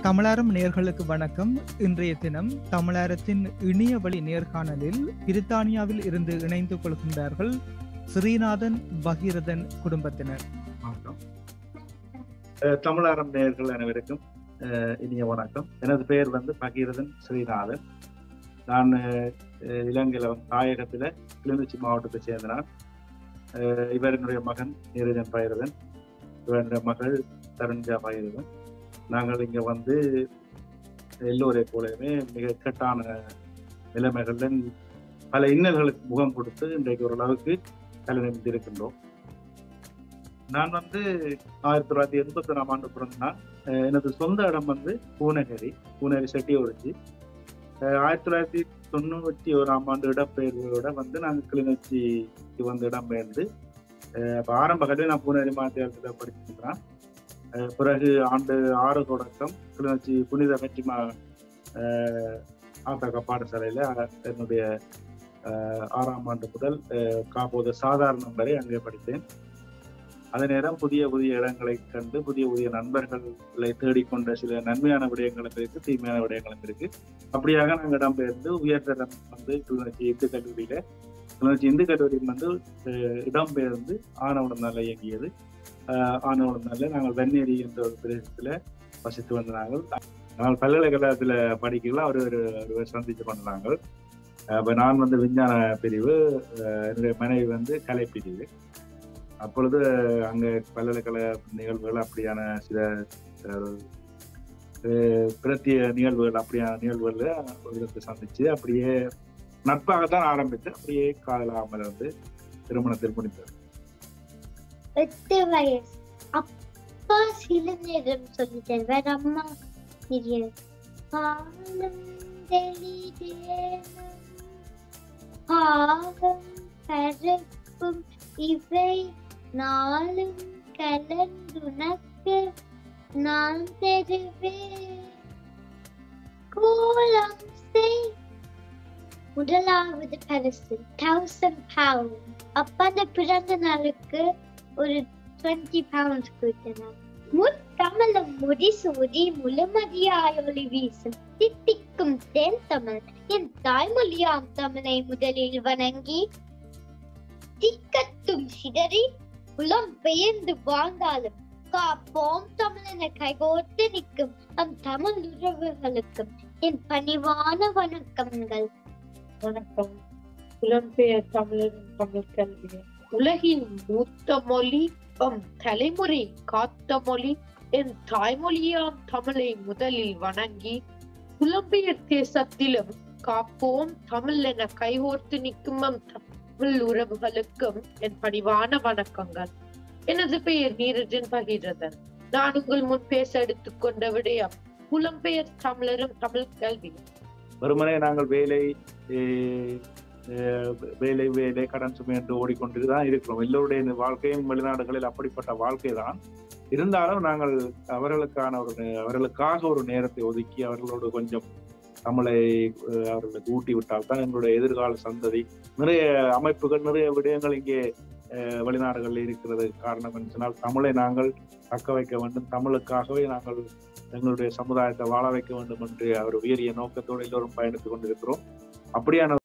தமிழாரம் நேர்களுக்கு வணக்கம் இன்றைய தினம் தமிழாரத்தின் இணைய வழி நேர்காணலில் பிரித்தானியாவில் இருந்து இணைந்து கொள்கின்றார்கள் ஸ்ரீநாதன் பகீரதன் குடும்பத்தினர் வணக்கம் அஹ் தமிழாரம் நேயர்கள் அனைவருக்கும் அஹ் இனிய வணக்கம் எனது பெயர் வந்து பகீரதன் ஸ்ரீநாதன் நான் அஹ், இலங்கையில வந்து தாயகத்துல கிளிநொச்சி மாவட்டத்தை சேர்ந்தனான் அஹ் இவர் என்னுடைய மகன் நீரஜன் பகிரதன் இவருடைய மகள் தருண்ஜா பகிரதன் நாங்கள் இங்க வந்து எல்லோரை போலவே மிக இக்கட்டான நிலைமைகளுடன் பல இன்னல்களுக்கு முகம் கொடுத்து இன்றைக்கு ஓரளவுக்கு கலை இருக்கின்றோம் நான் வந்து ஆயிரத்தி தொள்ளாயிரத்தி எண்பத்தி ஒன்றாம் ஆண்டு பிறந்தேன் அஹ் எனது சொந்த இடம் வந்து பூனகிரி பூனகிரி செட்டியோடிச்சு ஆயிரத்தி தொள்ளாயிரத்தி தொண்ணூற்றி ஓராம் ஆண்டு இடப்பெயர்வோட வந்து நாங்கள் கிளிநொச்சிக்கு வந்து இடம்பெயர்ந்து அஹ் அப்ப ஆரம்ப கல்வி நான் பூனகிரி மாநிலத்தில் படிச்சிருக்கிறேன் அஹ் பிறகு ஆண்டு ஆறு தொடக்கம் கிளிநொச்சி புனித வெற்றிமா ஆத்தக பாடசாலையில் என்னுடைய அஹ் ஆறாம் ஆண்டு முதல் அஹ் காப்போது சாதாரணம் வரை அங்கே படித்தேன் அதே நேரம் புதிய புதிய இடங்களை கண்டு புதிய புதிய நண்பர்களை தேடிக்கொண்ட சில நன்மையான விடயங்களும் இருக்கு தீமையான விடயங்களும் இருக்கு அப்படியாக நாங்கள் இடம்பெயர்ந்து உயர்தரம் வந்து கிளிநொச்சி இந்து கல்லூரியில கிளிநொச்சி இந்து கல்லூரியில் வந்து அஹ், இடம்பெயர்ந்து ஆணவனம் நல்ல இயங்கியது அஹ், ஆணவனம் நல்ல நாங்கள் வெண்ணேரி என்ற ஒரு பிரதேசத்துல வசித்து வந்த நாங்கள் நாங்கள் பல்கலைக்கழகத்துல படிக்கல அவர் ஒரு ஒருவர் சந்தித்து கொண்ட நாங்கள் அப்ப நான் வந்து விஞ்ஞான பிரிவு அஹ், என்னுடைய மனைவி வந்து கலை பிரிவு அப்பொழுது அங்க பல்கலைக்கழக நிகழ்வுகள் அப்படியான சில அஹ், அஹ், பிரத்திய நிகழ்வுகள் அப்படியான நிகழ்வுகள்ல ஒரு இடத்தை சந்திச்சு அப்படியே நட்பாகத்தான் ஆரம்பித்து அப்படியே காதலாமல் வந்து திருமணத்தில் முடித்தது எட்டு வயசு அப்பா சில நேரம் சொல்லிட்டார் வேற அம்மா தெரியாது பாலம் தெளிதேனும் பாகம் பரப்பும் இவை நாளும் கலந்துனக்கு நான் தருவேன் கோலம் செய் முதலாவது பரிசு தௌசண்ட் பவுண்ட் அப்ப அந்த பிறந்த நாளுக்கு ஒரு டுவெண்ட்டி பவுண்ட்ஸ் கொடுத்தனர் முத்தமிழும் முடிசூடி முழுமதியாய் ஒளி வீசும் தித்திக்கும் தேன் தமிழ் என் தாய்மொழியாம் தமிழை முதலில் வணங்கி திக்கத்தும் சிதறி புலம் பெயர்ந்து வாழ்ந்தாலும் காப்போம் தமிழென கைகோர்த்து நிற்கும் நம் தமிழ் உறவுகளுக்கும் என் பணிவான வணக்கங்கள் வணக்கம் புலம்பெயர் தமிழரின் தமிழ் கல்வி உலகின் மூத்த மொழி எம் தலைமுறை காத்த மொழி என் தாய்மொழியாம் தமிழை முதலில் வணங்கி புலம்பெயர் தேசத்திலும் காப்போம் தமிழ் என கைகோர்த்து நிற்கும் எம் தமிழ் உறவுகளுக்கும் என் பணிவான வணக்கங்கள் எனது பெயர் நீரஜன் பகீரதன் நான் உங்கள் முன் பேச எடுத்துக்கொண்ட விடயம் புலம்பெயர் தமிழரும் தமிழ் கல்வி வெறுமனே நாங்கள் வேலை அஹ், அஹ், வேலை வேலை கடன் சுமை என்று ஓடிக்கொண்டு தான் இருக்கிறோம் எல்லோருடைய இந்த வாழ்க்கையும் வெளிநாடுகளில் அப்படிப்பட்ட வாழ்க்கை தான் இருந்தாலும் நாங்கள் அவர்களுக்கான ஒரு நே- அவர்களுக்காக ஒரு நேரத்தை ஒதுக்கி அவர்களோடு கொஞ்சம் தமிழை அஹ், அவர்களுக்கு ஊட்டி விட்டால் தான் எங்களுடைய எதிர்கால சந்ததி நிறைய அமைப்புகள் நிறைய விடயங்கள் இங்கே அஹ், வெளிநாடுகளில் இருக்கிறது காரணம் என்று சொன்னால் தமிழை நாங்கள் தக்க வைக்க வேண்டும் தமிழுக்காகவே நாங்கள் எங்களுடைய சமுதாயத்தை வாழ வைக்க வேண்டும் என்று அவர் உயரிய நோக்கத்தோடு எல்லோரும் பயணித்துக் கொண்டிருக்கிறோம் அப்படியான